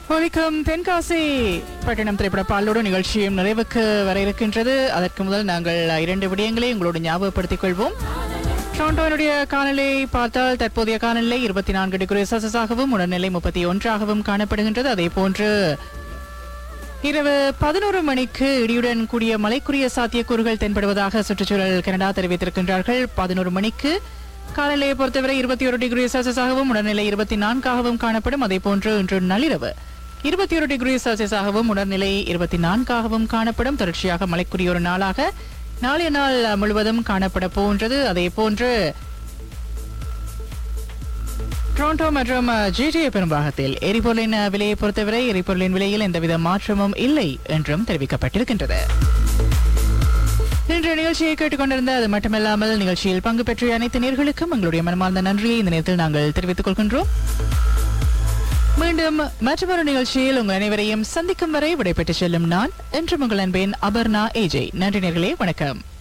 வணக்கம் தென்காசி பட்டினம் திரைப்பட பாலோடு நிகழ்ச்சியும் நிறைவுக்கு வர இருக்கின்றது அதற்கு முதல் நாங்கள் இரண்டு விடயங்களை உங்களோடு ஞாபகப்படுத்திக் கொள்வோம் டொரண்டோனுடைய காலநிலை பார்த்தால் தற்போதைய காலநிலை இருபத்தி நான்கு டிகிரி செல்சியஸாகவும் உடல்நிலை முப்பத்தி ஒன்றாகவும் காணப்படுகின்றது அதே போன்று இரவு பதினோரு மணிக்கு இடியுடன் கூடிய மழைக்குரிய சாத்தியக்கூறுகள் தென்படுவதாக சுற்றுச்சூழல் கனடா தெரிவித்திருக்கின்றார்கள் பதினோரு மணிக்கு காலநிலையை பொறுத்தவரை இருபத்தி ஒரு டிகிரி செல்சியஸாகவும் உடல்நிலை இருபத்தி நான்காகவும் காணப்படும் அதே போன்று இன்று நள்ளிரவு இருபத்தி ஒரு டிகிரி செல்சியஸாகவும் உடல்நிலை இருபத்தி நான்காகவும் காணப்படும் தொடர்ச்சியாக மழைக்குரிய ஒரு நாளாக நாளைய நாள் முழுவதும் காணப்பட போன்றது அதே போன்று டொரண்டோ மற்றும் ஜிடிஏ பெரும்பாகத்தில் எரிபொருளின் அஹ், விலையை பொறுத்தவரை எரிபொருளின் விலையில் எந்தவித மாற்றமும் இல்லை என்றும் தெரிவிக்கப்பட்டிருக்கின்றது இன்று நிகழ்ச்சியை கேட்டுக்கொண்டிருந்த அது மட்டுமல்லாமல் நிகழ்ச்சியில் பங்கு பெற்ற அனைத்து நேர்களுக்கும் எங்களுடைய மனமார்ந்த நன்றியை இந்த நேரத்தில் நாங்கள் தெரிவித்துக் கொள்கின்றோம் மீண்டும் மற்றொரு நிகழ்ச்சியில் உங்கள் அனைவரையும் சந்திக்கும் வரை விடைபெற்று செல்லும் நான் என்று உங்கள் அன்பேன் அபர்ணா ஏஜே நன்றி நேர்களே வணக்கம்